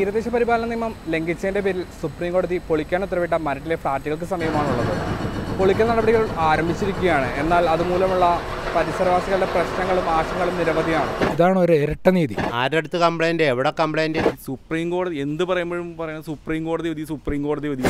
തീരദേശ പരിപാലന നിയമം ലംഘിച്ചതിന്റെ പേരിൽ സുപ്രീം കോടതി പൊളിക്കാൻ ഉത്തരവിട്ട മരട്ടിലെ ഫ്ളാറ്റുകൾക്ക് സമീപമാണുള്ളത് പൊളിക്കൽ നടപടികൾ ആരംഭിച്ചിരിക്കുകയാണ് എന്നാൽ അതുമൂലമുള്ള പരിസരവാസികളുടെ പ്രശ്നങ്ങളും ആശങ്കകളും നിരവധിയാണ് ഇതാണ് ഒരു ഇരട്ട നീതി ആരുടെ അടുത്ത് കംപ്ലൈൻറ്റ് എവിടെ കംപ്ലൈൻറ്റ് സുപ്രീം കോടതി എന്ത് പറയുമ്പോഴും പറയുന്നത് സുപ്രീം കോടതി വിധി സുപ്രീം കോടതി വിധി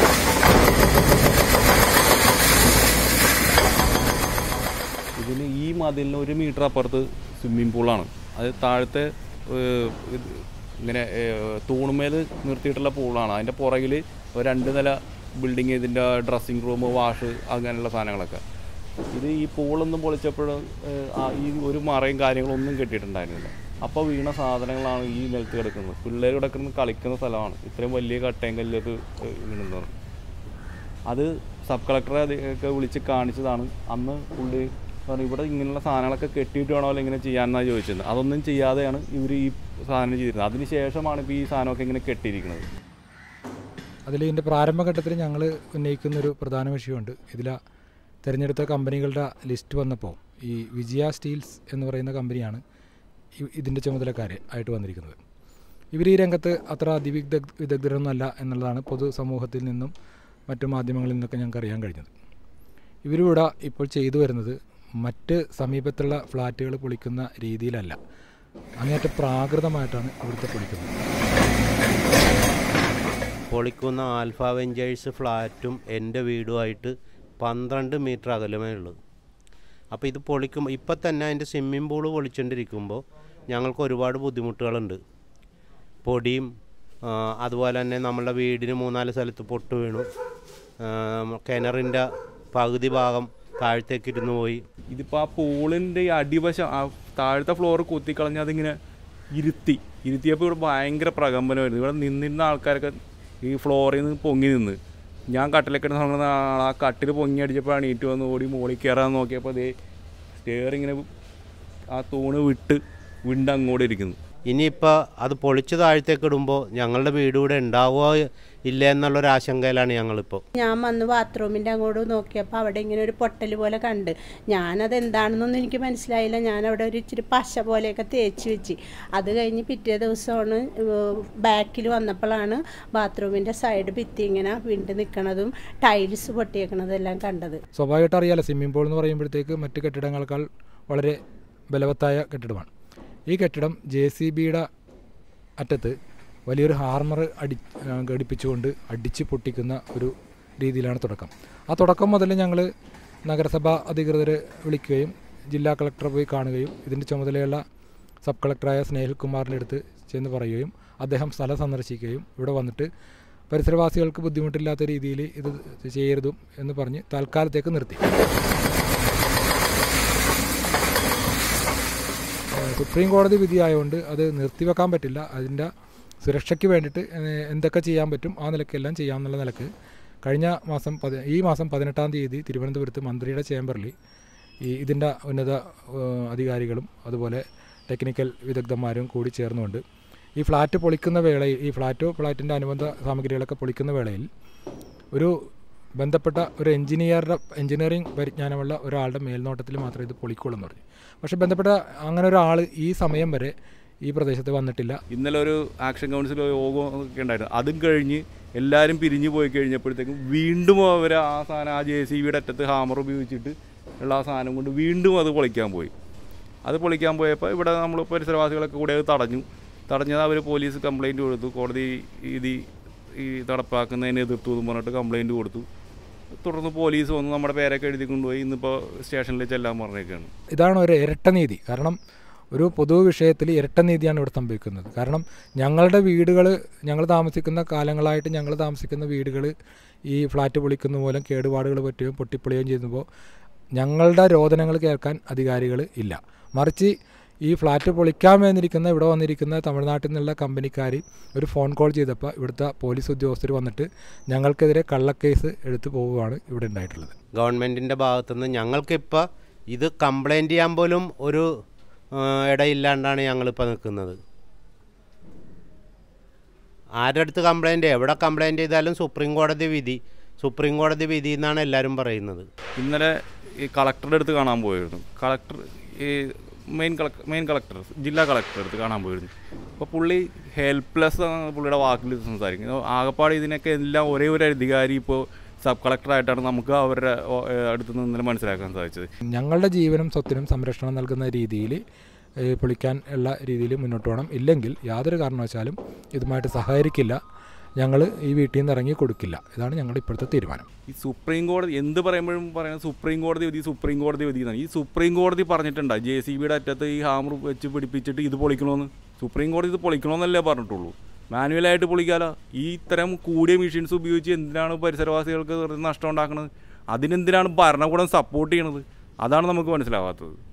ഇതിന് ഈ മതിലിന് ഒരു മീറ്റർ അപ്പുറത്ത് സ്വിമ്മിംഗ് പൂളാണ് അത് താഴത്തെ ഏഹ്, ഇത് ഇങ്ങനെ ഏഹ്, തൂണുമേൽ നിർത്തിയിട്ടുള്ള പൂളാണ് അതിൻ്റെ പുറകിൽ ഒരു രണ്ട് നില ബിൽഡിങ് ഇതിൻ്റെ ഡ്രസ്സിങ് റൂം വാഷ് അങ്ങനെയുള്ള സാധനങ്ങളൊക്കെ ഇത് ഈ പൂളൊന്നും പൊളിച്ചപ്പോൾ ഈ ഒരു മറയും കാര്യങ്ങളൊന്നും കെട്ടിയിട്ടുണ്ടായിരുന്നില്ല അപ്പോൾ വീണ സാധനങ്ങളാണ് ഈ നിലത്ത് കിടക്കുന്നത് പിള്ളേർ കിടക്കുന്നത് കളിക്കുന്ന സ്ഥലമാണ് ഇത്രയും വലിയ കട്ടയും കല്ലൊക്കെ വീണുന്നത് അത് സബ് കളക്ടറെ അത് ഒക്കെ വിളിച്ച് കാണിച്ചതാണ് അന്ന് പുള്ളി പറഞ്ഞു ഇവിടെ ഇങ്ങനെയുള്ള സാധനങ്ങളൊക്കെ കെട്ടിയിട്ട് വേണമല്ലോ ഇങ്ങനെ ചെയ്യാമെന്നാണ് ചോദിച്ചത് അതൊന്നും ചെയ്യാതെയാണ് ഇവർ ഈ സാധനം ചെയ്തിരുന്നത് അതിന് ശേഷമാണ് ഇപ്പോൾ ഈ സാധനമൊക്കെ ഇങ്ങനെ കെട്ടിയിരിക്കുന്നത് അതിൽ ഇതിൻ്റെ പ്രാരംഭഘട്ടത്തിൽ ഞങ്ങൾ ഉന്നയിക്കുന്നൊരു പ്രധാന വിഷയമുണ്ട് ഇതിൽ തിരഞ്ഞെടുത്ത കമ്പനികളുടെ ലിസ്റ്റ് വന്നപ്പോൾ ഈ വിജയ സ്റ്റീൽസ് എന്ന് പറയുന്ന കമ്പനിയാണ് ഇ- ഇതിൻ്റെ ചുമതലക്കാർ ആയിട്ട് വന്നിരിക്കുന്നത് ഇവർ ഈ രംഗത്ത് അത്ര അതിവിദഗ്ധ വിദഗ്ധരൊന്നുമല്ല എന്നുള്ളതാണ് പൊതുസമൂഹത്തിൽ നിന്നും മറ്റു മാധ്യമങ്ങളിൽ നിന്നൊക്കെ ഞങ്ങൾക്ക് അറിയാൻ കഴിഞ്ഞത് ഇവരിവിടെ ഇപ്പോൾ ചെയ്തു വരുന്നത് മറ്റ് സമീപത്തുള്ള ഫ്ലാറ്റുകൾ പൊളിക്കുന്ന രീതിയിലല്ല അങ്ങേറ്റം പ്രാകൃതമായിട്ടാണ് ഇവിടുത്തെ പൊളിക്കുന്നത് പൊളിക്കുന്ന ആൽഫ വെഞ്ചേഴ്സ് ഫ്ലാറ്റും എൻ്റെ വീടുമായിട്ട് പന്ത്രണ്ട് മീറ്റർ അകലമേ ഉള്ളൂ അപ്പോൾ ഇത് പൊളിക്കുമ്പോൾ ഇപ്പം തന്നെ അതിൻ്റെ സ്വിമ്മിംഗ് പൂള് പൊളിച്ചുകൊണ്ടിരിക്കുമ്പോൾ ഞങ്ങൾക്ക് ഒരുപാട് ബുദ്ധിമുട്ടുകളുണ്ട് പൊടിയും ആ, അതുപോലെ തന്നെ നമ്മളുടെ വീടിന് മൂന്നാല് സ്ഥലത്ത് പൊട്ട് വീണു ആ, കിണറിൻ്റെ പകുതി ഭാഗം താഴത്തേക്ക് ഇരുന്ന് പോയി ഇതിപ്പോൾ ആ പൂളിൻ്റെ ഈ അടിവശം ആ താഴത്തെ ഫ്ലോർ കുത്തിക്കളഞ്ഞ് അതിങ്ങനെ ഇരുത്തി ഇരുത്തിയപ്പോൾ ഇവിടെ ഭയങ്കര പ്രകമ്പനമായിരുന്നു ഇവിടെ നിന്നിരുന്ന ആൾക്കാരൊക്കെ ഈ ഫ്ലോറിൽ നിന്ന് പൊങ്ങി നിന്ന് ഞാൻ കട്ടിലൊക്കെ ഇടുന്ന സമയത്ത് ആ കട്ടിൽ പൊങ്ങി അടിച്ചപ്പോഴാണ് ഈറ്റ് വന്ന് ഓടി മുകളിൽ കയറാൻ നോക്കിയപ്പോൾ അതേ സ്റ്റെയർ ഇങ്ങനെ ആ തൂണ് വിട്ട് വിണ്ട് അങ്ങോട്ട് ഇരിക്കുന്നു ഇനിയിപ്പോൾ അത് പൊളിച്ച് താഴത്തേക്ക് ഇടുമ്പോൾ ഞങ്ങളുടെ വീട് ഇവിടെ ഉണ്ടാവുമോ ഇല്ല എന്നുള്ളൊരു ആശങ്കയിലാണ് ഞങ്ങളിപ്പോൾ ഞാൻ വന്ന് ബാത്റൂമിൻ്റെ അങ്ങോട്ട് നോക്കിയപ്പോൾ അവിടെ ഇങ്ങനെ ഒരു പൊട്ടൽ പോലെ കണ്ട് ഞാനത് എന്താണെന്നൊന്നും എനിക്ക് മനസ്സിലായില്ല ഞാൻ അവിടെ ഒരു ഇച്ചിരി പശ പോലെയൊക്കെ തേച്ച് വെച്ച് അത് കഴിഞ്ഞ് പിറ്റേ ദിവസമാണ് ബാക്കിൽ വന്നപ്പോഴാണ് ബാത്റൂമിൻ്റെ സൈഡ് ഭിത്തി ഇങ്ങനെ വിണ്ട് നിൽക്കണതും ടൈൽസ് പൊട്ടിയേക്കണതും എല്ലാം കണ്ടത് സ്വാഭാവികമായിട്ട് അറിയാലോ സ്വിമ്മിംഗ് പൂൾ എന്ന് പറയുമ്പോഴത്തേക്ക് മറ്റ് കെട്ടിടങ്ങളെക്കാൾ വളരെ ബലവത്തായ കെട്ടിടമാണ് ഈ കെട്ടിടം ജെ സി ബിയുടെ അറ്റത്ത് വലിയൊരു ഹാർമർ അടി ആ, ഘടിപ്പിച്ചുകൊണ്ട് അടിച്ച് പൊട്ടിക്കുന്ന ഒരു രീതിയിലാണ് തുടക്കം ആ തുടക്കം മുതൽ ഞങ്ങൾ നഗരസഭാ അധികൃതരെ വിളിക്കുകയും ജില്ലാ കളക്ടറെ പോയി കാണുകയും ഇതിൻ്റെ ചുമതലയുള്ള സബ് കളക്ടറായ സ്നേഹിൽ കുമാറിൻ്റെ അടുത്ത് ചെന്ന് പറയുകയും അദ്ദേഹം സ്ഥലം സന്ദർശിക്കുകയും ഇവിടെ വന്നിട്ട് പരിസരവാസികൾക്ക് ബുദ്ധിമുട്ടില്ലാത്ത രീതിയിൽ ഇത് ചെയ്യരുതും എന്ന് പറഞ്ഞ് തൽക്കാലത്തേക്ക് നിർത്തി ഏഹ് സുപ്രീം കോടതി വിധിയായതുകൊണ്ട് അത് നിർത്തിവെക്കാൻ പറ്റില്ല അതിൻ്റെ സുരക്ഷയ്ക്ക് വേണ്ടിയിട്ട് ഏഹ് എന്തൊക്കെ ചെയ്യാൻ പറ്റും ആ നിലയ്ക്കെല്ലാം ചെയ്യാമെന്നുള്ള നിലക്ക് കഴിഞ്ഞ മാസം പതി ഈ മാസം പതിനെട്ടാം തീയതി തിരുവനന്തപുരത്ത് മന്ത്രിയുടെ ചേംബറിൽ ഈ ഇതിൻ്റെ ഉന്നത ഏഹ് അധികാരികളും അതുപോലെ ടെക്നിക്കൽ വിദഗ്ധന്മാരും കൂടി ചേർന്നുകൊണ്ട് ഈ ഫ്ലാറ്റ് പൊളിക്കുന്ന വേളയിൽ ഈ ഫ്ലാറ്റോ ഫ്ലാറ്റിൻ്റെ അനുബന്ധ സാമഗ്രികളൊക്കെ പൊളിക്കുന്ന വേളയിൽ ഒരു ബന്ധപ്പെട്ട ഒരു എഞ്ചിനീയറുടെ എഞ്ചിനീയറിംഗ് പരിജ്ഞാനമുള്ള ഒരാളുടെ മേൽനോട്ടത്തിൽ മാത്രമേ ഇത് പൊളിക്കുള്ളൂ എന്ന് പറഞ്ഞു പക്ഷേ ബന്ധപ്പെട്ട അങ്ങനെ ഒരാൾ ഈ സമയം വരെ ഈ പ്രദേശത്ത് വന്നിട്ടില്ല ഇന്നലെ ഒരു ആക്ഷൻ കൗൺസിൽ യോഗം ഒക്കെ ഉണ്ടായിരുന്നു അതും കഴിഞ്ഞ് എല്ലാവരും പിരിഞ്ഞു പോയി കഴിഞ്ഞപ്പോഴത്തേക്കും വീണ്ടും അവർ ആ സാധനം ആ ജെ സി ബിയുടെ അറ്റത്ത് ഹാമർ ഉപയോഗിച്ചിട്ട് ഉള്ള ആ സാധനം കൊണ്ട് വീണ്ടും അത് പൊളിക്കാൻ പോയി അത് പൊളിക്കാൻ പോയപ്പോൾ ഇവിടെ നമ്മൾ പരിസരവാസികളൊക്കെ കൂടെ അത് തടഞ്ഞു തടഞ്ഞത് അവർ പോലീസ് കംപ്ലൈൻറ്റ് കൊടുത്തു കോടതി ഇത് ഈ നടപ്പാക്കുന്നതിന് എതിർത്തു എന്ന് പറഞ്ഞിട്ട് കംപ്ലൈൻറ്റ് കൊടുത്തു തുടർന്ന് പോലീസ് വന്ന് നമ്മുടെ പേരൊക്കെ എഴുതി കൊണ്ടുപോയി ഇന്നിപ്പോൾ സ്റ്റേഷനിൽ ചെല്ലാൻ പറഞ്ഞേക്കാണ് ഇതാണ് ഒരു ഇരട്ട നീതി കാരണം ഒരു പൊതു വിഷയത്തിൽ ഇരട്ട നീതിയാണ് ഇവിടെ സംഭവിക്കുന്നത് കാരണം ഞങ്ങളുടെ വീടുകൾ ഞങ്ങൾ താമസിക്കുന്ന കാലങ്ങളായിട്ട് ഞങ്ങൾ താമസിക്കുന്ന വീടുകൾ ഈ ഫ്ലാറ്റ് പൊളിക്കുന്ന മൂലം കേടുപാടുകൾ പറ്റുകയും പൊട്ടിപ്പൊളിയുകയും ചെയ്യുമ്പോൾ ഞങ്ങളുടെ രോദനങ്ങൾ കേൾക്കാൻ അധികാരികൾ ഇല്ല മറിച്ച് ഈ ഫ്ലാറ്റ് പൊളിക്കാൻ വന്നിരിക്കുന്ന ഇവിടെ വന്നിരിക്കുന്ന തമിഴ്നാട്ടിൽ നിന്നുള്ള കമ്പനിക്കാർ ഒരു ഫോൺ കോൾ ചെയ്തപ്പോൾ ഇവിടുത്തെ പോലീസ് ഉദ്യോഗസ്ഥർ വന്നിട്ട് ഞങ്ങൾക്കെതിരെ കള്ളക്കേസ് എടുത്തു പോവുകയാണ് ഇവിടെ ഉണ്ടായിട്ടുള്ളത് ഗവൺമെൻറ്റിൻ്റെ ഭാഗത്തുനിന്ന് ഞങ്ങൾക്കിപ്പോൾ ഇത് കംപ്ലൈൻറ്റ് ചെയ്യാൻ പോലും ഒരു ആ, ഇടയില്ലാണ്ടാണ് ഞങ്ങളിപ്പോൾ നിൽക്കുന്നത് ആരുടെ അടുത്ത് കംപ്ലൈൻറ്റ് എവിടെ കംപ്ലൈൻറ്റ് ചെയ്താലും സുപ്രീം കോടതി വിധി സുപ്രീം കോടതി വിധി എന്നാണ് എല്ലാവരും പറയുന്നത് ഇന്നലെ ഈ കളക്ടറുടെ അടുത്ത് കാണാൻ പോയിരുന്നു കളക്ടർ ഈ മെയിൻ കളക്ടർ മെയിൻ കളക്ടർ ജില്ലാ കളക്ടർ അടുത്ത് കാണാൻ പോയിരുന്നു അപ്പോൾ പുള്ളി ഹെൽപ്ലെസ് ആണ് പുള്ളിയുടെ വാക്കിൽ സംസാരിക്കുന്നത് ആകപ്പാട് ഇതിനൊക്കെ എല്ലാം ഒരേ ഒരു അധികാരി ഇപ്പോൾ സബ് കളക്ടറായിട്ടാണ് നമുക്ക് അവരുടെ ഓ- ഏ, അടുത്ത് നിന്ന് ഇന്നലെ മനസ്സിലാക്കാൻ സാധിച്ചത് ഞങ്ങളുടെ ജീവനും സ്വത്തിനും സംരക്ഷണം നൽകുന്ന രീതിയിൽ പൊളിക്കാൻ ഉള്ള രീതിയിൽ മുന്നോട്ട് പോകണം ഇല്ലെങ്കിൽ യാതൊരു കാരണവശാലും ഇതുമായിട്ട് സഹകരിക്കില്ല ഞങ്ങൾ ഈ വീട്ടിൽ നിന്ന് ഇറങ്ങി കൊടുക്കില്ല ഇതാണ് ഞങ്ങളുടെ ഇപ്പോഴത്തെ തീരുമാനം ഈ സുപ്രീം കോടതി എന്ത് പറയുമ്പോഴും പറയുന്നത് സുപ്രീം കോടതി വിധി സുപ്രീം കോടതി വിധി എന്നാണ് ഈ സുപ്രീം കോടതി പറഞ്ഞിട്ടുണ്ട് ജെ സി ബിയുടെ അറ്റത്ത് ഈ ഹാമർ വെച്ച് പിടിപ്പിച്ചിട്ട് ഇത് പൊളിക്കണമെന്ന് സുപ്രീം കോടതി ഇത് പൊളിക്കണമെന്നല്ലേ പറഞ്ഞിട്ടുള്ളൂ മാനുവലായിട്ട് പൊളിക്കാലോ ഈ ഇത്തരം കൂടിയ മെഷീൻസ് ഉപയോഗിച്ച് എന്തിനാണ് പരിസരവാസികൾക്ക് വെറുതെ നഷ്ടം ഉണ്ടാക്കുന്നത് അതിനെന്തിനാണ് ഭരണകൂടം സപ്പോർട്ട് ചെയ്യണത് അതാണ് നമുക്ക് മനസ്സിലാവാത്തത്